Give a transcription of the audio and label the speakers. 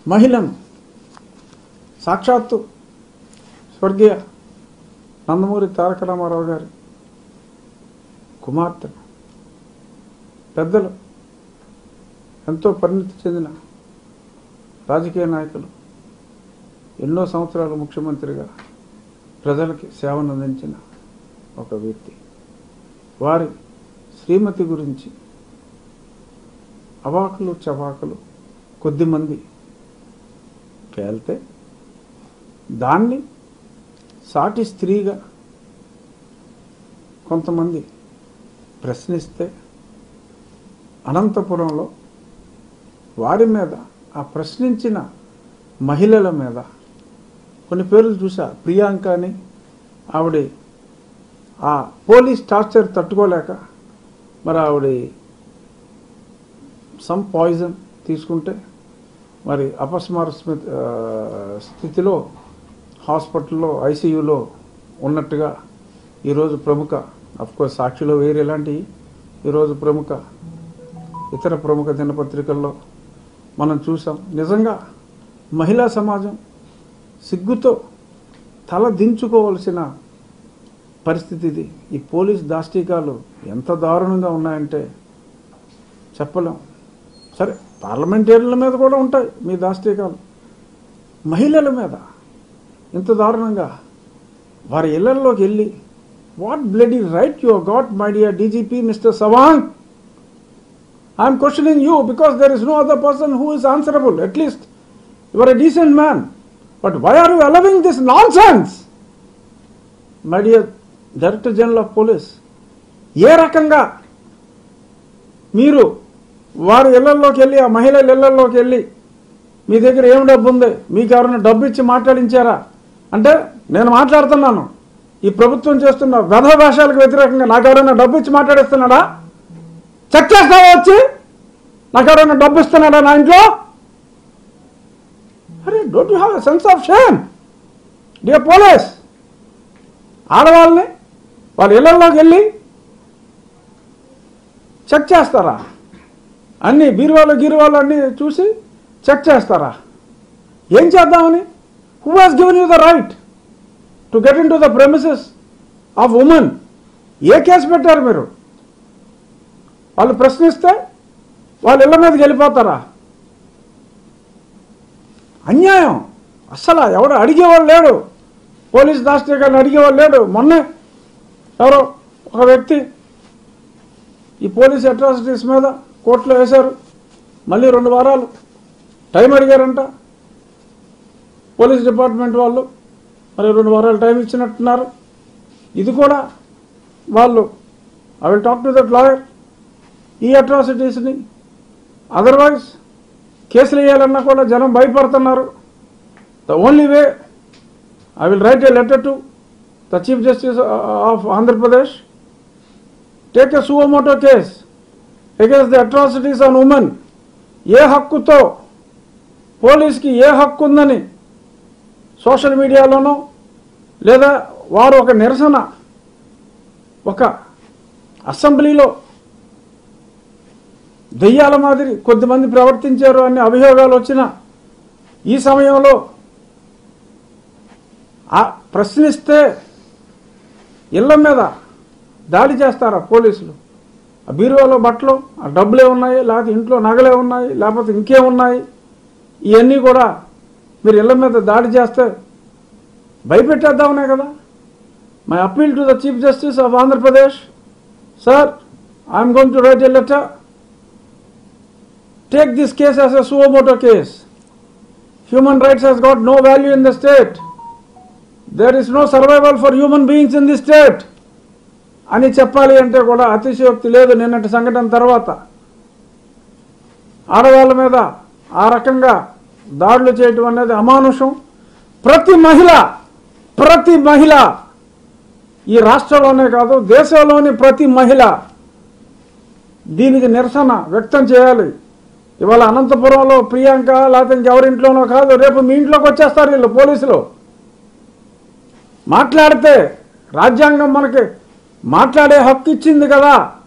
Speaker 1: మహిళను సాక్షాత్తు స్వర్గీయ నందమూరి తారక రామారావు గారి కుమార్తెను పెద్దలు ఎంతో పరిణితి చెందిన రాజకీయ నాయకులు ఎన్నో సంవత్సరాలు ముఖ్యమంత్రిగా ప్రజలకి సేవను అందించిన ఒక వ్యక్తి వారి శ్రీమతి గురించి అవాకులు చవాకులు కొద్దిమంది పేల్తే దాన్ని సాటి స్త్రీగా కొంతమంది ప్రశ్నిస్తే అనంతపురంలో వారి మీద ఆ ప్రశ్నించిన మహిళల మీద కొన్ని పేర్లు చూసా ప్రియాంక అని ఆవిడ ఆ పోలీస్ టార్చర్ తట్టుకోలేక మరి ఆవిడ సమ్ పాయిజన్ తీసుకుంటే మరి అపస్మార స్మి- ఆ, స్థితిలో హాస్పిటల్లో ఐసీయూలో ఉన్నట్టుగా ఈరోజు ప్రముఖ కోర్స్ సాక్షిలో వేరే ఎలాంటివి ఈరోజు ప్రముఖ ఇతర ప్రముఖ దినపత్రికల్లో మనం చూసాం నిజంగా మహిళా సమాజం సిగ్గుతో తల దించుకోవాల్సిన పరిస్థితి ఇది ఈ పోలీస్ దాష్టీకాలు ఎంత దారుణంగా ఉన్నాయంటే చెప్పలేం సరే పార్లమెంటేరియన్ల మీద కూడా ఉంటాయి మీ దాష్టీకాలు మహిళల మీద ఇంత దారుణంగా వారి ఇళ్లలోకి వెళ్ళి వాట్ బ్లడ్ ఈ right your got my dear DGP mister Sawang I'm questioning you because there is no other person who is answerable at least your a decent man but why are you allowing this nonsense my dear director general of police ఏ రకంగా మీరు వారి ఇళ్లలోకి వెళ్ళి ఆ మహిళల ఇళ్లలోకి వెళ్ళి మీ దగ్గర ఏం డబ్బు ఉంది మీకు ఎవరైనా డబ్బు ఇచ్చి మాట్లాడించారా అంటే నేను మాట్లాడుతున్నాను ఈ ప్రభుత్వం చేస్తున్న వ్యధ భాషలకు వ్యతిరేకంగా నాకు ఎవరైనా డబ్బు ఇచ్చి మాట్లాడిస్తున్నాడా చెక్ చేస్తావా వచ్చి నాకు ఎవరైనా డబ్బు ఇస్తున్నాడా నా ఇంట్లో అరే don't you have a sense of shame dear police ఆడవాళ్ళని వాళ్ళ ఇళ్లలోకి వెళ్ళి చెక్ చేస్తారా అన్ని బీరువాళ్ళు గీరువాళ్ళు అన్ని చూసి చెక్ చేస్తారా ఏం చేద్దామని who has given you the right to get into the premises of women ఏ కేసు పెట్టారు మీరు వాళ్ళు ప్రశ్నిస్తే వాళ్ళ ఇళ్ళ మీదకి వెళ్ళిపోతారా అన్యాయం అస్సలు ఎవడు అడిగేవాళ్ళు లేడు పోలీస్ దాష్టీకాన్ని అడిగేవాళ్ళు లేడు మొన్నే ఎవరో ఒక వ్యక్తి ఈ పోలీస్ అట్రాసిటీస్ మీద కోర్టులో వేశారు మళ్ళీ రెండు వారాలు టైం అడిగారంట పోలీస్ డిపార్ట్మెంట్ వాళ్ళు మరి రెండు వారాలు టైం ఇచ్చినట్టున్నారు ఇది కూడా వాళ్ళు I will talk to that lawyer ఈ అట్రాసిటీస్ని అదర్వైజ్ కేసులు వేయాలన్నా కూడా జనం భయపడుతున్నారు the only way I will write a letter to the chief justice of Andhra Pradesh take a suo motu case against the atrocities on women ఏ హక్కుతో పోలీస్కి ఏ హక్కు ఉందని సోషల్ మీడియాలోనో లేదా వారు ఒక నిరసన ఒక అసెంబ్లీలో దెయ్యాల మాదిరి కొద్దిమంది ప్రవర్తించారు అనే అభియోగాలు వచ్చిన ఈ సమయంలో ఆ ప్రశ్నిస్తే ఇళ్ళ మీద దాడి చేస్తారా పోలీసులు ఆ బీరువాలో బట్టలు ఆ డబ్బులే ఉన్నాయి లేకపోతే ఇంట్లో నగలే ఉన్నాయి లేకపోతే ఇంకేమున్నాయి ఇవన్నీ కూడా మీరు ఇళ్ళ మీద దాడి చేస్తే భయపెట్టేద్దామనే కదా my appeal to the chief justice of Andhra Pradesh sir I'm going to write a letter take this case as a suo motu case human rights he's got no value in the state there is no survival for human beings in the state అని చెప్పాలి అంటే కూడా అతిశయోక్తి లేదు నిన్నటి సంఘటన తర్వాత ఆడవాళ్ళ మీద ఆ రకంగా దాడులు చేయటం అనేది అమానుషం ప్రతి మహిళ ప్రతి మహిళ ఈ రాష్ట్రంలోనే కాదు దేశంలోని ప్రతి మహిళ దీనికి నిరసన వ్యక్తం చేయాలి ఇవాళ అనంతపురంలో ప్రియాంక లేకపోతే ఇంకెవరింట్లోనో కాదు రేపు మీ ఇంట్లోకి వచ్చేస్తారు వీళ్ళు పోలీసులు మాట్లాడితే రాజ్యాంగం మనకి మాట్లాడే హక్కు ఇచ్చింది కదా